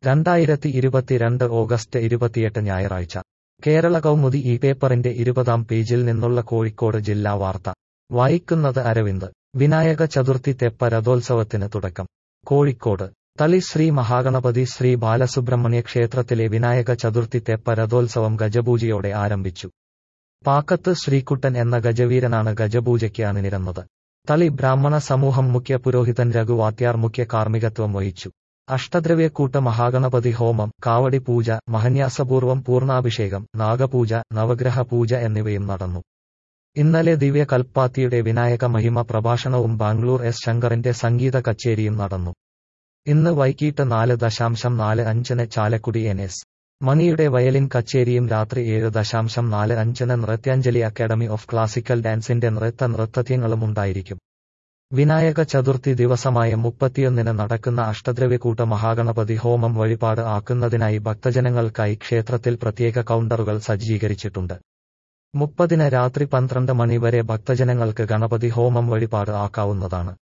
രണ്ടായിരത്തി ഇരുപത്തിരണ്ട് ഓഗസ്റ്റ് ഇരുപത്തിയെട്ട് ഞായറാഴ്ച കേരള കൗമുദി ഈ പേപ്പറിന്റെ ഇരുപതാം പേജിൽ നിന്നുള്ള കോഴിക്കോട് ജില്ലാ വാർത്ത വായിക്കുന്നത് അരവിന്ദ് വിനായക ചതുർത്ഥി തെപ്പ രഥോത്സവത്തിന് തുടക്കം കോഴിക്കോട് തളി ശ്രീ മഹാഗണപതി ശ്രീ ബാലസുബ്രഹ്മണ്യ ക്ഷേത്രത്തിലെ വിനായക ചതുർത്ഥി തെപ്പ രഥോത്സവം ഗജപൂജയോടെ ആരംഭിച്ചു പാക്കത്ത് ശ്രീകുട്ടൻ എന്ന ഗജവീരനാണ് ഗജപൂജയ്ക്ക് അണിനിരന്നത് തളി ബ്രാഹ്മണ സമൂഹം മുഖ്യ പുരോഹിതൻ രഘുവാത്യാർ മുഖ്യ കാർമ്മികത്വം വഹിച്ചു അഷ്ടദ്രവ്യക്കൂട്ട മഹാഗണപതി ഹോമം കാവടി പൂജ മഹന്യാസപൂർവം പൂർണാഭിഷേകം നാഗപൂജ നവഗ്രഹ പൂജ എന്നിവയും നടന്നു ഇന്നലെ ദിവ്യ കൽപ്പാത്തിയുടെ വിനായക മഹിമ പ്രഭാഷണവും ബാംഗ്ലൂർ എസ് ശങ്കറിന്റെ സംഗീത കച്ചേരിയും നടന്നു ഇന്ന് വൈകിട്ട് നാല് ദശാംശം നാല് അഞ്ചിന് ചാലക്കുടി എൻ എസ് മണിയുടെ വയലിൻ കച്ചേരിയും രാത്രി ഏഴ് ദശാംശം നാല് അഞ്ചിന് നൃത്യാഞ്ജലി അക്കാദമി ഓഫ് ക്ലാസിക്കൽ ഡാൻസിന്റെ നൃത്ത നൃത്തത്യങ്ങളും ഉണ്ടായിരിക്കും വിനായക ചതുർത്ഥി ദിവസമായ മുപ്പത്തിയൊന്നിന് നടക്കുന്ന അഷ്ടദ്രവ്യക്കൂട്ട മഹാഗണപതി ഹോമം വഴിപാട് ആക്കുന്നതിനായി ഭക്തജനങ്ങൾക്കായി ക്ഷേത്രത്തിൽ പ്രത്യേക കൗണ്ടറുകൾ സജ്ജീകരിച്ചിട്ടുണ്ട് മുപ്പതിന് രാത്രി പന്ത്രണ്ട് മണി വരെ ഭക്തജനങ്ങൾക്ക് ഗണപതി ഹോമം വഴിപാട് ആക്കാവുന്നതാണ്